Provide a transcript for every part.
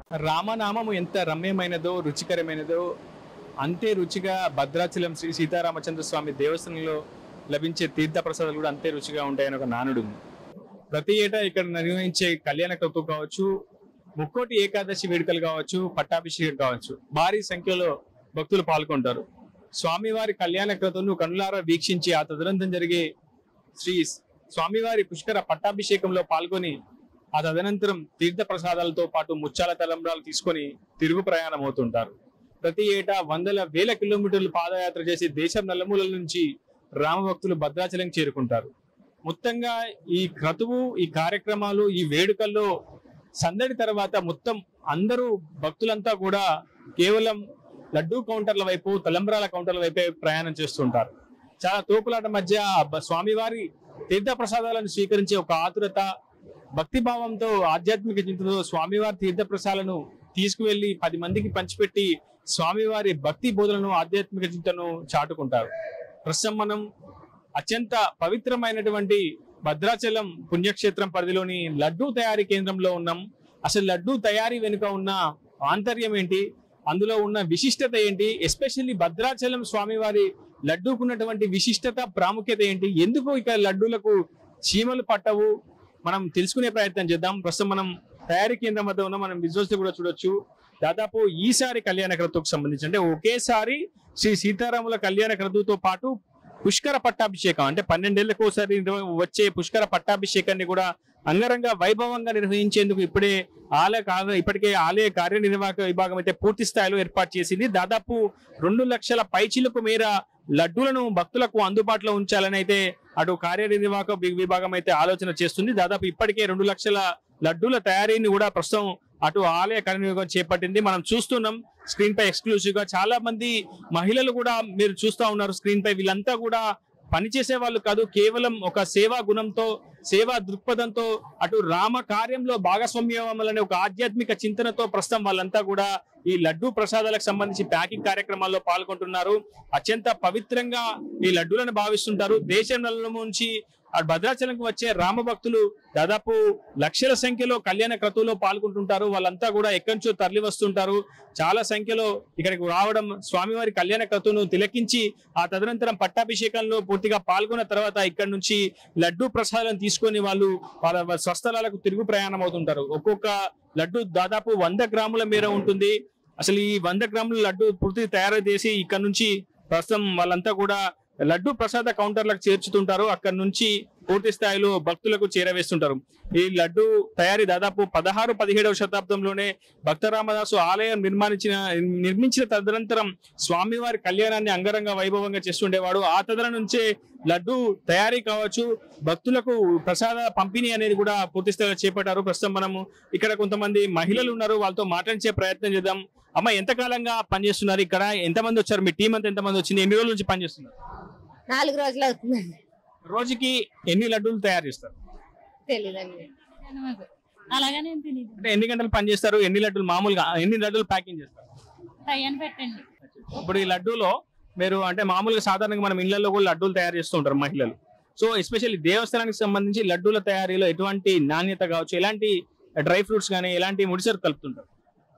రామనామము ఎంత రమ్యమైనదో రుచికరమైనదో అంతే రుచిగా భద్రాచలం శ్రీ సీతారామచంద్ర స్వామి దేవస్థానంలో లభించే తీర్థ ప్రసాదాలు కూడా అంతే రుచిగా ఉంటాయని ఒక నానుడు ఉంది ప్రతి ఏటా ఇక్కడ నిర్వహించే కళ్యాణ క్రతువు కావచ్చు ముక్కోటి ఏకాదశి వేడుకలు కావచ్చు పట్టాభిషేకం కావచ్చు భారీ సంఖ్యలో భక్తులు పాల్గొంటారు స్వామివారి కళ్యాణ క్రతువును కనులారా వీక్షించి ఆ తదనంతరం జరిగే శ్రీ స్వామివారి పుష్కర పట్టాభిషేకంలో పాల్గొని ఆ తదనంతరం తీర్థ ప్రసాదాలతో పాటు ముచ్చాల తలంబ్రాలు తీసుకొని తిరుగు ప్రయాణం అవుతుంటారు ప్రతి ఏటా వందల వేల కిలోమీటర్లు పాదయాత్ర చేసి దేశం నలుమూలల నుంచి రామభక్తులు భద్రాచలం చేరుకుంటారు మొత్తంగా ఈ క్రతువు ఈ కార్యక్రమాలు ఈ వేడుకల్లో సందడి తర్వాత మొత్తం అందరూ భక్తులంతా కూడా కేవలం లడ్డూ కౌంటర్ల వైపు తలంబ్రాల కౌంటర్ల వైపే ప్రయాణం చేస్తుంటారు చాలా తోపులాట మధ్య బ- స్వామివారి తీర్థ ప్రసాదాలను స్వీకరించే ఒక ఆతురత భక్తి భావంతో ఆధ్యాత్మిక చింతనతో స్వామివారి తీర్థ ప్రసాదాలను తీసుకువెళ్లి పది మందికి పంచిపెట్టి స్వామివారి భక్తి బోధనను ఆధ్యాత్మిక చింతను చాటుకుంటారు ప్రస్తుతం మనం అత్యంత పవిత్రమైనటువంటి భద్రాచలం పుణ్యక్షేత్రం పరిధిలోని లడ్డూ తయారీ కేంద్రంలో ఉన్నాం అసలు లడ్డూ తయారీ వెనుక ఉన్న ఆంతర్యం ఏంటి అందులో ఉన్న విశిష్టత ఏంటి ఎస్పెషల్లీ భద్రాచలం స్వామివారి లడ్డూకున్నటువంటి విశిష్టత ప్రాముఖ్యత ఏంటి ఎందుకు ఇక లడ్డూలకు చీమలు పట్టవు మనం తెలుసుకునే ప్రయత్నం చేద్దాం ప్రస్తుతం మనం తయారీ కేంద్రం వద్ద ఉన్న మనం విజువల్స్ కూడా చూడొచ్చు దాదాపు ఈసారి కళ్యాణ క్రతువుకు సంబంధించి అంటే ఒకేసారి శ్రీ సీతారాముల కళ్యాణ క్రతువుతో పాటు పుష్కర పట్టాభిషేకం అంటే పన్నెండేళ్లకు ఒకసారి నిర్వ- వచ్చే పుష్కర పట్టాభిషేకాన్ని కూడా అంగరంగ వైభవంగా నిర్వహించేందుకు ఇప్పుడే ఆలయ కా- ఇప్పటికే ఆలయ కార్యనిర్వాహక విభాగం అయితే పూర్తి స్థాయిలో ఏర్పాటు చేసింది దాదాపు రెండు లక్షల పైచిలకు మేర లడ్డూలను భక్తులకు అందుబాటులో ఉంచాలని అయితే అటు కార్యనిర్వాహక వి- విభాగం అయితే ఆలోచన చేస్తుంది దాదాపు ఇప్పటికే రెండు లక్షల లడ్డూల తయారీని కూడా ప్రస్తుతం అటు ఆలయ కార్యనిర్వాహకం చేపట్టింది మనం చూస్తున్నాం స్క్రీన్ పై ఎక్స్క్లూసివ్ గా చాలా మంది మహిళలు కూడా మీరు చూస్తా ఉన్నారు స్క్రీన్ పై వీళ్ళంతా కూడా పనిచేసే వాళ్ళు కాదు కేవలం ఒక సేవా గుణంతో సేవా దృక్పథంతో అటు రామ కార్యంలో భాగస్వామ్యమని ఒక ఆధ్యాత్మిక చింతనతో ప్రస్తుతం వాళ్ళంతా కూడా ఈ లడ్డూ ప్రసాదాలకు సంబంధించి ప్యాకింగ్ కార్యక్రమాల్లో పాల్గొంటున్నారు అత్యంత పవిత్రంగా ఈ లడ్డూలను భావిస్తుంటారు దేశం నలుమూల నుంచి ఆ భద్రాచలంకి వచ్చే రామ భక్తులు దాదాపు లక్షల సంఖ్యలో కళ్యాణ క్రతువులో పాల్గొంటుంటారు వాళ్ళంతా కూడా ఎక్కడి నుంచో తరలి వస్తుంటారు చాలా సంఖ్యలో ఇక్కడికి రావడం స్వామివారి కళ్యాణ క్రతువును తిలకించి ఆ తదనంతరం పట్టాభిషేకంలో పూర్తిగా పాల్గొన్న తర్వాత ఇక్కడి నుంచి లడ్డు ప్రసాదం తీసుకొని వాళ్ళు వాళ్ళ వాళ్ళ స్వస్థలాలకు తిరుగు ప్రయాణం అవుతుంటారు ఒక్కొక్క లడ్డు దాదాపు వంద గ్రాముల మేర ఉంటుంది అసలు ఈ వంద గ్రాముల లడ్డు పూర్తి తయారు చేసి ఇక్కడ నుంచి ప్రస్తుతం వాళ్ళంతా కూడా లడ్డు ప్రసాద కౌంటర్లకు చేర్చుతుంటారు అక్కడ నుంచి పూర్తి స్థాయిలో భక్తులకు చేరవేస్తుంటారు ఈ లడ్డు తయారీ దాదాపు పదహారు పదిహేడవ శతాబ్దంలోనే భక్త రామదాసు ఆలయం నిర్మాణించిన నిర్మించిన తదనంతరం స్వామివారి కళ్యాణాన్ని అంగరంగ వైభవంగా చేస్తుండేవాడు ఆ తదన నుంచే లడ్డు తయారీ కావచ్చు భక్తులకు ప్రసాద పంపిణీ అనేది కూడా పూర్తి స్థాయిలో చేపట్టారు ప్రస్తుతం మనము ఇక్కడ కొంతమంది మహిళలు ఉన్నారు వాళ్ళతో మాట్లాడించే ప్రయత్నం చేద్దాం అమ్మ ఎంత కాలంగా పనిచేస్తున్నారు ఇక్కడ ఎంతమంది వచ్చారు మీ టీం అంతా ఎంతమంది వచ్చింది ఎన్ని రోజుల నుంచి పనిచేస్తున్నారు నాలుగు రోజులు అవుతుందండి రోజుకి ఎన్ని లడ్డూలు తయారు చేస్తారు తెలీదండి మాకు అలాగనే తెలియదు అంటే ఎన్ని గంటలు పని చేస్తారు ఎన్ని లడ్డూలు మామూలుగా ఎన్ని లడ్డూలు ప్యాకింగ్ చేస్తారు టైం పెట్టండి ఇప్పుడు ఈ లడ్డూలో మీరు అంటే మామూలుగా సాధారణంగా మనం ఇళ్లలో కూడా లడ్డూలు తయారు చేస్తూ ఉంటారు మహిళలు సో ఎస్పెషల్లీ దేవస్థానానికి సంబంధించి లడ్డూల తయారీలో ఎటువంటి నాణ్యత కావచ్చు ఎలాంటి డ్రై ఫ్రూట్స్ కానీ ఎలాంటి ముడిసరు కలుపుతుంటారు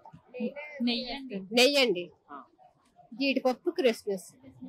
నెయ్యి అండి నెయ్యి అండి జీడిపప్పు క్రిస్మస్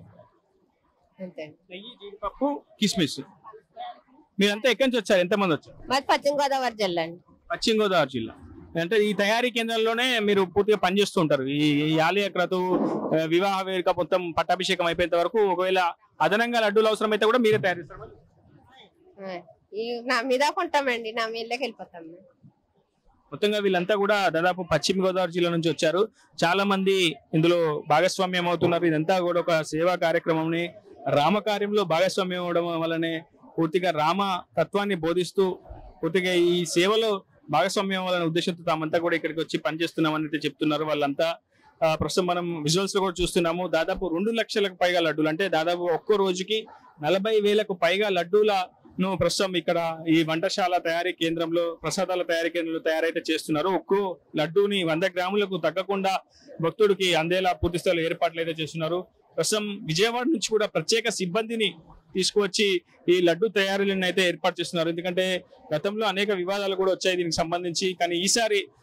అంతే అండి నెయ్యి జీడిపప్పు కిస్మిస్ మీరంతా ఎక్కడి నుంచి వచ్చారు ఎంతమంది వచ్చారు మాది పశ్చిమ గోదావరి జిల్లా అండి పశ్చిమ గోదావరి జిల్లా అంటే ఈ తయారీ కేంద్రంలోనే మీరు పూర్తిగా పనిచేస్తూ ఉంటారు ఈ ఈ ఆలయ క్రతువు ఆ, వివాహ వేడుక మొత్తం పట్టాభిషేకం అయిపోయేంత వరకు ఒకవేళ అదనంగా లడ్డూలు అవసరమైతే కూడా మీరే తయారు చేస్తారు ఆ, ఈ నా మీద కొంటామండి నా మీదకి వెళ్ళిపోతాం మేము. మొత్తంగా వీళ్ళంతా కూడా దాదాపు పశ్చిమ గోదావరి జిల్లా నుంచి వచ్చారు చాలా మంది ఇందులో భాగస్వామ్యం అవుతున్నారు ఇదంతా కూడా ఒక సేవా కార్యక్రమంని రామ కార్యంలో భాగస్వామ్యం అవడం వల్లనే పూర్తిగా రామ తత్వాన్ని బోధిస్తూ పూర్తిగా ఈ సేవలో భాగస్వామ్యం అవ్వాలనే ఉద్దేశంతో తామంతా కూడా ఇక్కడికి వచ్చి పనిచేస్తున్నామని అయితే చెప్తున్నారు వాళ్ళంతా ఆ, ప్రస్తుతం మనం విజువల్స్ లో కూడా చూస్తున్నాము దాదాపు రెండు లక్షలకు పైగా లడ్డూలు అంటే దాదాపు ఒక్కో రోజుకి నలభై వేలకు పైగా లడ్డూలను ప్రస్తుతం ఇక్కడ ఈ వంటశాల తయారీ కేంద్రంలో ప్రసాదాల తయారీ కేంద్రంలో తయారైతే చేస్తున్నారు ఒక్కో లడ్డూని వంద గ్రాములకు తగ్గకుండా భక్తుడికి అందేలా పూర్తి స్థాయిలో ఏర్పాట్లు అయితే చేస్తున్నారు ప్రస్తుతం విజయవాడ నుంచి కూడా ప్రత్యేక సిబ్బందిని తీసుకువచ్చి ఈ లడ్డు తయారీలను అయితే ఏర్పాటు చేస్తున్నారు ఎందుకంటే గతంలో అనేక వివాదాలు కూడా వచ్చాయి దీనికి సంబంధించి కానీ ఈసారి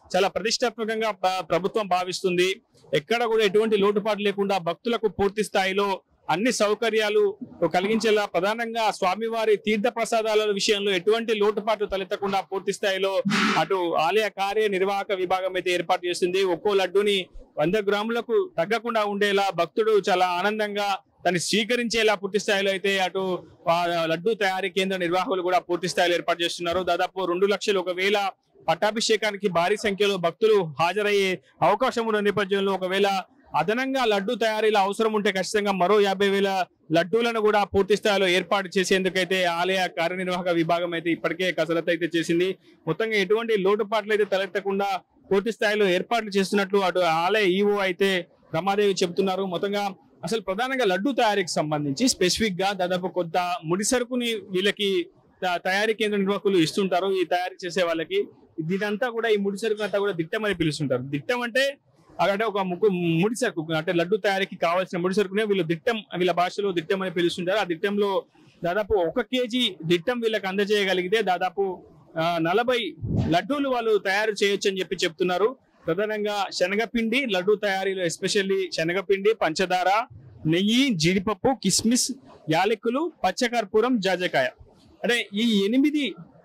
చాలా ప్రతిష్టాత్మకంగా ప్ర- ప్రభుత్వం భావిస్తుంది ఎక్కడ కూడా ఎటువంటి లోటుపాటు లేకుండా భక్తులకు పూర్తి స్థాయిలో అన్ని సౌకర్యాలు కలిగించేలా ప్రధానంగా స్వామివారి తీర్థ ప్రసాదాల విషయంలో ఎటువంటి లోటుపాట్లు తలెత్తకుండా పూర్తి స్థాయిలో అటు ఆలయ కార్య నిర్వాహక విభాగం అయితే ఏర్పాటు చేసింది ఒక్కో లడ్డుని వంద గ్రాములకు తగ్గకుండా ఉండేలా భక్తుడు చాలా ఆనందంగా దాన్ని స్వీకరించేలా పూర్తి స్థాయిలో అయితే అటు ఆ లడ్డు తయారీ కేంద్ర నిర్వాహకులు కూడా పూర్తి స్థాయిలో ఏర్పాటు చేస్తున్నారు దాదాపు రెండు లక్షలు ఒకవేళ పట్టాభిషేకానికి భారీ సంఖ్యలో భక్తులు హాజరయ్యే అవకాశం ఉన్న నేపథ్యంలో ఒకవేళ అదనంగా లడ్డు తయారీలో అవసరం ఉంటే ఖచ్చితంగా మరో యాభై వేల లడ్డూలను కూడా పూర్తి స్థాయిలో ఏర్పాటు చేసేందుకైతే ఆలయ కార్యనిర్వాహక విభాగం అయితే ఇప్పటికే కసరత్తు అయితే చేసింది మొత్తంగా ఎటువంటి లోటుపాట్లు అయితే తలెత్తకుండా పూర్తి స్థాయిలో ఏర్పాట్లు చేస్తున్నట్లు అటు ఆలయ ఈవో అయితే రమాదేవి చెబుతున్నారు మొత్తంగా అసలు ప్రధానంగా లడ్డు తయారీకి సంబంధించి స్పెసిఫిక్ గా దాదాపు కొంత ముడి సరుకుని వీళ్ళకి త- తయారీ కేంద్ర నిర్వాహకులు ఇస్తుంటారు ఈ తయారీ చేసే వాళ్ళకి దీనంతా కూడా ఈ ముడి సరుకు అంతా కూడా దిట్టం అని పిలుస్తుంటారు దిట్టం అంటే అంటే ఒక ముక్కు ముడి సరుకు అంటే లడ్డు తయారీకి కావాల్సిన ముడి సరుకునే వీళ్ళు దిట్టం వీళ్ళ భాషలో దిట్టం అని పిలుస్తుంటారు ఆ దిట్టంలో దాదాపు ఒక కేజీ దిట్టం వీళ్ళకి అందజేయగలిగితే దాదాపు ఆ, నలభై లడ్డూలు వాళ్ళు తయారు చేయొచ్చు అని చెప్పి చెప్తున్నారు ప్రధానంగా శనగపిండి లడ్డు తయారీలో ఎస్పెషల్లీ శనగపిండి పంచదార నెయ్యి జీడిపప్పు కిస్మిస్ యాలకులు పచ్చకర్పూరం జాజకాయ అంటే ఈ ఎనిమిది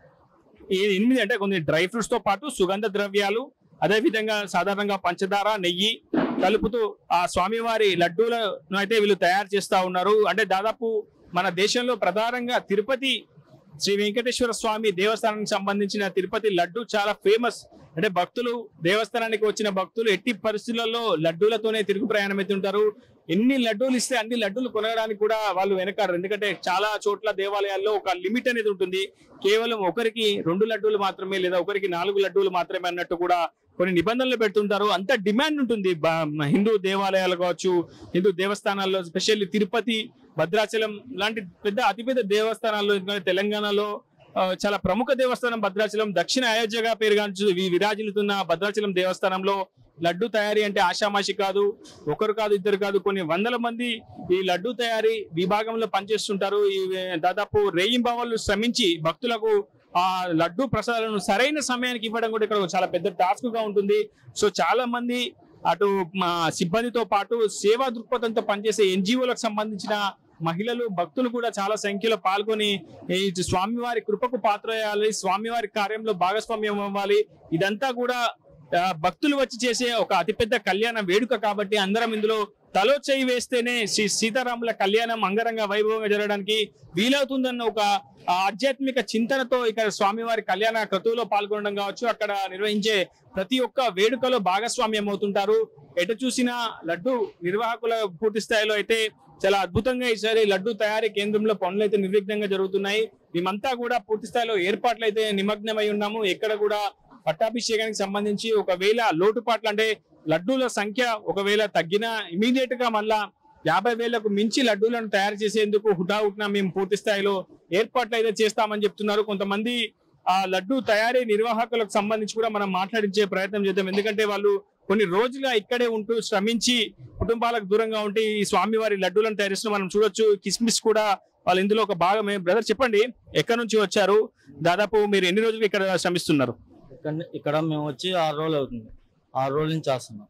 ఈ ఎనిమిది అంటే కొన్ని డ్రై ఫ్రూట్స్ తో పాటు సుగంధ ద్రవ్యాలు అదే విధంగా సాధారణంగా పంచదార నెయ్యి కలుపుతూ ఆ స్వామివారి లడ్డూలను అయితే వీళ్ళు తయారు చేస్తా ఉన్నారు అంటే దాదాపు మన దేశంలో ప్రధానంగా తిరుపతి శ్రీ వెంకటేశ్వర స్వామి దేవస్థానానికి సంబంధించిన తిరుపతి లడ్డు చాలా ఫేమస్ అంటే భక్తులు దేవస్థానానికి వచ్చిన భక్తులు ఎట్టి పరిస్థితులలో లడ్డూలతోనే తిరుగు ప్రయాణం అవుతుంటారు ఎన్ని లడ్డూలు ఇస్తే అన్ని లడ్డూలు కొనడానికి కూడా వాళ్ళు వెనకారు ఎందుకంటే చాలా చోట్ల దేవాలయాల్లో ఒక లిమిట్ అనేది ఉంటుంది కేవలం ఒకరికి రెండు లడ్డూలు మాత్రమే లేదా ఒకరికి నాలుగు లడ్డూలు మాత్రమే అన్నట్టు కూడా కొన్ని నిబంధనలు పెడుతుంటారు అంత డిమాండ్ ఉంటుంది బ- హిందూ దేవాలయాలు కావచ్చు హిందూ దేవస్థానాల్లో స్పెషల్లీ తిరుపతి భద్రాచలం లాంటి పెద్ద అతిపెద్ద దేవస్థానాల్లో ఇంకా తెలంగాణలో ఆ, చాలా ప్రముఖ దేవస్థానం భద్రాచలం దక్షిణ అయోధ్యగా పేరుగాంచు వి- విరాజిల్లుతున్న భద్రాచలం దేవస్థానంలో లడ్డు తయారీ అంటే ఆషామాషి కాదు ఒకరు కాదు ఇద్దరు కాదు కొన్ని వందల మంది ఈ లడ్డు తయారీ విభాగంలో పనిచేస్తుంటారు ఈ దాదాపు రేయింబావళ్ళు శ్రమించి భక్తులకు ఆ లడ్డు ప్రసాదాలను సరైన సమయానికి ఇవ్వడం కూడా ఇక్కడ చాలా పెద్ద టాస్క్ గా ఉంటుంది సో చాలా మంది అటు మా సిబ్బందితో పాటు సేవా దృక్పథంతో పనిచేసే ఎన్జిఓలకు సంబంధించిన మహిళలు భక్తులు కూడా చాలా సంఖ్యలో పాల్గొని ఈ స్వామివారి కృపకు పాత్రయ్యాలి స్వామివారి కార్యంలో భాగస్వామ్యం అవ్వాలి ఇదంతా కూడా ఆ, భక్తులు వచ్చి చేసే ఒక అతిపెద్ద కళ్యాణ వేడుక కాబట్టి అందరం ఇందులో తలో చేయి వేస్తేనే శ్రీ సీతారాముల కళ్యాణం అంగరంగ వైభవంగా జరగడానికి వీలవుతుందన్న ఒక ఆ, ఆధ్యాత్మిక చింతనతో ఇక్కడ స్వామివారి కళ్యాణ క్రతువులో పాల్గొనడం కావచ్చు అక్కడ నిర్వహించే ప్రతి ఒక్క వేడుకలో భాగస్వామ్యం అవుతుంటారు ఎటు చూసినా లడ్డు నిర్వాహకుల పూర్తి స్థాయిలో అయితే చాలా అద్భుతంగా ఈసారి లడ్డు తయారీ కేంద్రంలో పనులు అయితే నిర్విఘ్నంగా జరుగుతున్నాయి మేమంతా కూడా పూర్తి స్థాయిలో ఏర్పాట్లు అయితే నిమగ్నమై ఉన్నాము ఎక్కడ కూడా పట్టాభిషేకానికి సంబంధించి ఒకవేళ లోటుపాట్లు అంటే లడ్డూల సంఖ్య ఒకవేళ తగ్గినా ఇమీడియట్ గా మళ్ళా యాభై వేలకు మించి లడ్డూలను తయారు చేసేందుకు హుటాహుటిన మేము పూర్తి స్థాయిలో ఏర్పాట్లు అయితే చేస్తామని చెప్తున్నారు కొంతమంది ఆ లడ్డు తయారీ నిర్వాహకులకు సంబంధించి కూడా మనం మాట్లాడించే ప్రయత్నం చేద్దాం ఎందుకంటే వాళ్ళు కొన్ని రోజులుగా ఇక్కడే ఉంటూ శ్రమించి కుటుంబాలకు దూరంగా ఉంటే ఈ స్వామివారి లడ్డూలను తయారిస్తూ మనం చూడొచ్చు కిస్మిస్ కూడా వాళ్ళు ఇందులో ఒక భాగమే బ్రదర్ చెప్పండి ఎక్కడి నుంచి వచ్చారు దాదాపు మీరు ఎన్ని రోజులు ఇక్కడ శ్రమిస్తున్నారు ఇక్కడ ఇక్కడ మేము వచ్చి ఆరు రోజులు అవుతుంది ఆరు రోజుల నుంచి చేస్తున్నాం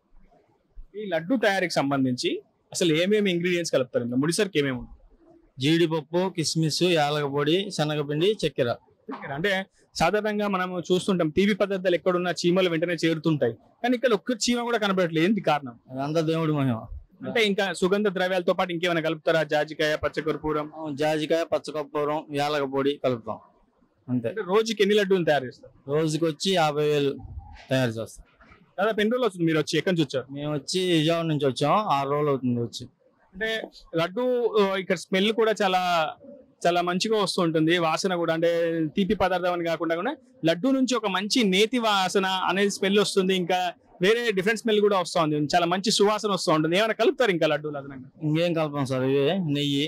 ఈ లడ్డు తయారీకి సంబంధించి అసలు ఏమేమి ఇంగ్రీడియంట్స్ కలుపుతారు ఇందులో? ముడిసరికి ఏమేమి ఉంటుంది? జీడిపప్పు కిస్మిస్ యాలక పొడి శనగపిండి చక్కెర అంటే సాధారణంగా మనం చూస్తుంటాం టీవీ పదార్థాలు ఎక్కడున్నా చీమలు వెంటనే చేరుతుంటాయి కానీ ఇక్కడ ఒక్క చీమ కూడా కనబడట్లేదు ఏంటి కారణం అదంతా దేవుడి మహిమ అంటే ఇంకా సుగంధ ద్రవ్యాలతో పాటు ఇంకేమైనా కలుపుతారా జాజికాయ పచ్చకర్పూరం ఆ, జాజికాయ పచ్చకర్పూరం యాలక పొడి కలుపుతాం అంతే అంటే రోజుకి ఎన్ని లడ్డూలు తయారు చేస్తారు రోజుకి వచ్చి యాభై వేలు తయారు చేస్తాం దాదాపు ఎన్ని రోజులు వస్తుంది మీరు వచ్చి ఎక్కడి నుంచి వచ్చారు మేము వచ్చి విజయవాడ నుంచి వచ్చాం ఆరు రోజులు అవుతుంది వచ్చి అంటే లడ్డు ఆ, ఇక్కడ స్మెల్ కూడా చాలా చాలా మంచిగా వస్తూ ఉంటుంది వాసన కూడా అంటే తీపి పదార్థం అని కాకుండా కూడా లడ్డు నుంచి ఒక మంచి నేతి వాసన అనేది స్మెల్ వస్తుంది ఇంకా వేరే డిఫరెంట్ స్మెల్ కూడా వస్తూ ఉంది చాలా మంచి సువాసన వస్తూ ఉంటుంది ఏమైనా కలుపుతారు ఇంకా లడ్డూలు అదనంగా ఇంకేం కలపం సార్ ఇవే నెయ్యి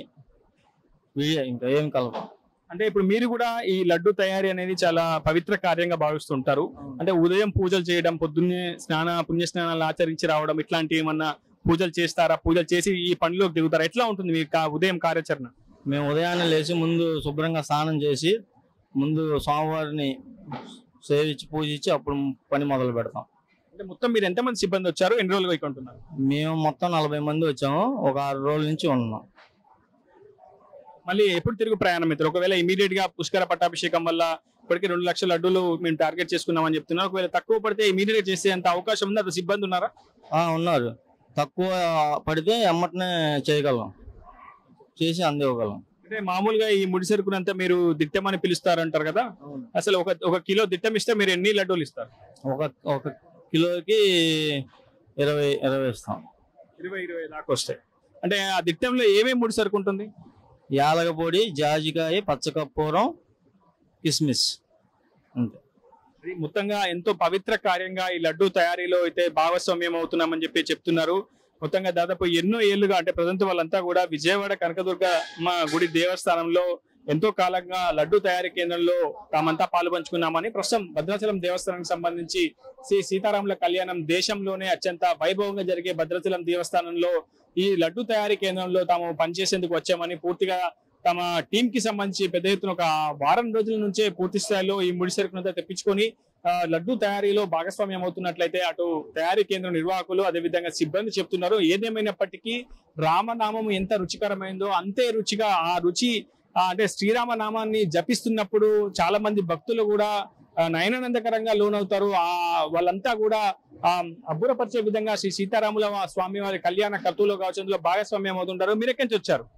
ఇవే ఇంకా ఏం కలపం అంటే ఇప్పుడు మీరు కూడా ఈ లడ్డు తయారీ అనేది చాలా పవిత్ర కార్యంగా భావిస్తుంటారు అంటే ఉదయం పూజలు చేయడం పొద్దున్నే స్నాన పుణ్య స్నానాలు ఆచరించి రావడం ఇట్లాంటి ఏమన్నా పూజలు చేస్తారా పూజలు చేసి ఈ పనిలోకి దిగుతారా ఎట్లా ఉంటుంది మీ కా- ఉదయం కార్యాచరణ మేము ఉదయాన్నే లేచి ముందు శుభ్రంగా స్నానం చేసి ముందు స్వామివారిని సేవించి పూజించి అప్పుడు పని మొదలు పెడతాం అంటే మొత్తం మీరు ఎంతమంది సిబ్బంది వచ్చారు ఎన్ని రోజులుగా ఇక్కడ ఉంటున్నారు మేము మొత్తం నలభై మంది వచ్చాము ఒక ఆరు రోజుల నుంచి ఉన్నాం మళ్ళీ ఎప్పుడు తిరుగు ప్రయాణం మిత్రులు ఒకవేళ ఇమీడియట్ గా పుష్కర పట్టాభిషేకం వల్ల ఇప్పటికే రెండు లక్షల లడ్డూలు మేము టార్గెట్ చేసుకున్నామని చెప్తున్నారు ఒకవేళ తక్కువ పడితే ఇమీడియట్ గా చేసేంత అవకాశం ఉంది అది సిబ్బంది ఉన్నారా ఆ, ఉన్నారు తక్కువ పడితే ఎమ్మటనే చేయగలం చేసి అందివ్వగలం అంటే మామూలుగా ఈ ముడి సరుకునంతా మీరు దిట్టమని పిలుస్తారంటారు కదా అసలు ఒక ఒక కిలో దిట్టం ఇస్తే మీరు ఎన్ని లడ్డూలు ఇస్తారు ఒక ఒక కిలోకి ఇరవై ఇరవై ఇస్తాం ఇరవై ఇరవై దాకా వస్తాయి అంటే ఆ దిట్టంలో ఏమేమి ముడి సరుకు ఉంటుంది యాలగ పొడి జాజికాయ పచ్చకర్పూరం కిస్మిస్ అంతే ఇది మొత్తంగా ఎంతో పవిత్ర కార్యంగా ఈ లడ్డు తయారీలో అయితే భాగస్వామ్యం అవుతున్నామని చెప్పి చెప్తున్నారు మొత్తంగా దాదాపు ఎన్నో ఏళ్లుగా అంటే ప్రజెంట్ వాళ్ళంతా కూడా విజయవాడ కనకదుర్గ మా గుడి దేవస్థానంలో ఎంతో కాలంగా లడ్డు తయారీ కేంద్రంలో తామంతా పాలు పంచుకున్నామని ప్రస్తుతం భద్రాచలం దేవస్థానానికి సంబంధించి శ్రీ సీతారాముల కళ్యాణం దేశంలోనే అత్యంత వైభవంగా జరిగే భద్రాచలం దేవస్థానంలో ఈ లడ్డు తయారీ కేంద్రంలో తాము పనిచేసేందుకు వచ్చామని పూర్తిగా తమ టీం కి సంబంధించి పెద్ద ఎత్తున ఒక వారం రోజుల నుంచే పూర్తి స్థాయిలో ఈ ముడి సరుకునంతా తెప్పించుకొని ఆ, లడ్డు తయారీలో భాగస్వామ్యం అవుతున్నట్లయితే అటు తయారీ కేంద్రం నిర్వాహకులు అదేవిధంగా సిబ్బంది చెప్తున్నారు ఏదేమైనప్పటికీ రామనామం ఎంత రుచికరమైందో అంతే రుచిగా ఆ రుచి ఆ, అంటే శ్రీరామ నామాన్ని జపిస్తున్నప్పుడు చాలా మంది భక్తులు కూడా ఆ, నయనానందకరంగా లోనవుతారు ఆ వాళ్ళంతా కూడా ఆ అబ్బురపరిచే విధంగా శ్రీ సీతారాముల స్వామి వారి కళ్యాణ కర్తూలో కావచ్చు అందులో భాగస్వామ్యం అవుతుంటారు మీరు ఎక్కడి నుంచి వచ్చారు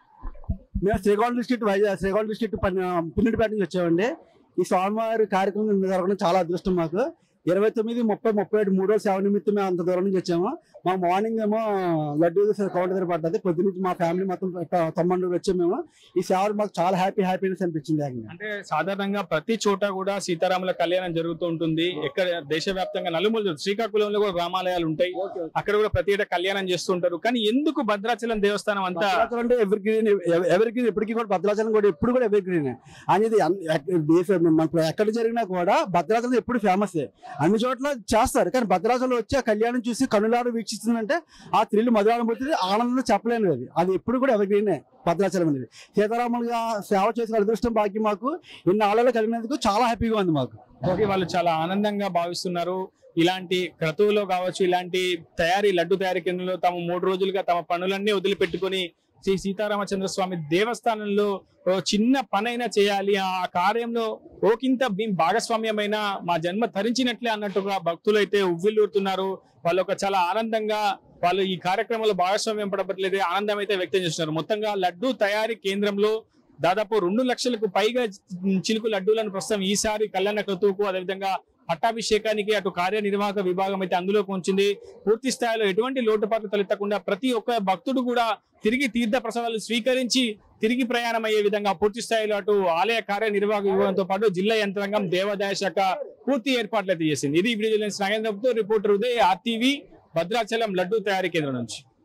మేము శ్రీకాకుళం డిస్ట్రిక్ట్ వైజాగ్ శ్రీకాకుళం డిస్ట్రిక్ట్ పిన్నిటిపేట నుంచి వచ్చామండి ఈ స్వామివారి కార్యక్రమం జరగడం చాలా అదృష్టం మాకు ఇరవై తొమ్మిది ముప్పై ముప్పై ఏడు మూడో సేవ నిమిత్తం మేము అంత దూరం నుంచి వచ్చాము మా మార్నింగ్ ఏమో లడ్డూ కౌంటర్ దగ్గర పడ్డది పొద్దు నుంచి మా ఫ్యామిలీ మొత్తం తొ- తొమ్మిది వచ్చాము మేము ఈ సేవ మాకు చాలా హ్యాపీ హ్యాపీనెస్ అనిపించింది ఏకంగా. అంటే సాధారణంగా ప్రతి చోట కూడా సీతారాముల కళ్యాణం జరుగుతూ ఉంటుంది ఎక్కడ దేశవ్యాప్తంగా నలుమూల శ్రీకాకుళంలో కూడా రామాలయాలు ఉంటాయి అక్కడ కూడా ప్రతి ఏటా కళ్యాణం చేస్తుంటారు కానీ ఎందుకు భద్రాచలం దేవస్థానం అంతా భద్రాచలం అంటే ఎవరి గ్రీన్ ఎవరి గ్రీన్ ఎప్పటికీ కూడా భద్రాచలం కూడా ఎప్పుడు కూడా ఎవరి గ్రీన్ అనేది అన్- ఎక్- దేశ- మనకు ఎక్కడ జరిగినా కూడా భద్రాచలం ఎప్పుడు ఫేమస్ అన్ని చోట్ల చేస్తారు కానీ భద్రాచలం వచ్చి ఆ కళ్యాణం చూసి కనులారు వీక్షిస్తుందంటే ఆ త్రిల్లు మధురానుభూతి ఆనందం చెప్పలేనిది అది అది ఎప్పుడు కూడా ఎవరి గ్రీనే భద్రాచలం అనేది సీతారాములుగా సేవ చేసిన అదృష్టం బాకీ మాకు ఇన్ని ఆళ్ళలో కలిగినందుకు చాలా హ్యాపీగా ఉంది మాకు కాబట్టి వాళ్ళు చాలా ఆనందంగా భావిస్తున్నారు ఇలాంటి క్రతువులో కావచ్చు ఇలాంటి తయారీ లడ్డు తయారీ కేంద్రంలో తమ మూడు రోజులుగా తమ పనులన్నీ వదిలిపెట్టుకొని శ్రీ సీతారామచంద్ర స్వామి దేవస్థానంలో ఓ చిన్న పనైనా చేయాలి ఆ కార్యంలో ఓకింత మేము భాగస్వామ్యమైన మా జన్మ తరించినట్లే అన్నట్టుగా భక్తులు అయితే ఉవ్విల్లూరుతున్నారు వాళ్ళు ఒక చాలా ఆనందంగా వాళ్ళు ఈ కార్యక్రమంలో భాగస్వామ్యం పడబట్లేదు ఆనందం అయితే వ్యక్తం చేస్తున్నారు మొత్తంగా లడ్డు తయారీ కేంద్రంలో దాదాపు రెండు లక్షలకు పైగా చిలుకు లడ్డూలను ప్రస్తుతం ఈసారి కళ్యాణ క్రతువుకు అదేవిధంగా పట్టాభిషేకానికి అటు కార్యనిర్వాహక విభాగం అయితే అందులోకి ఉంచింది పూర్తి స్థాయిలో ఎటువంటి లోటుపాట్లు తలెత్తకుండా ప్రతి ఒక్క భక్తుడు కూడా తిరిగి తీర్థ ప్రసాదాలు స్వీకరించి తిరిగి ప్రయాణం అయ్యే విధంగా పూర్తి స్థాయిలో అటు ఆలయ కార్యనిర్వాహక విభాగంతో పాటు జిల్లా యంత్రాంగం దేవాదాయ శాఖ పూర్తి ఏర్పాట్లు అయితే చేసింది ఇది వీడియో నాగేంద్రతో రిపోర్టర్ ఉదయ్ ఆర్టీవీ భద్రాచలం లడ్డు తయారీ కేంద్రం నుంచి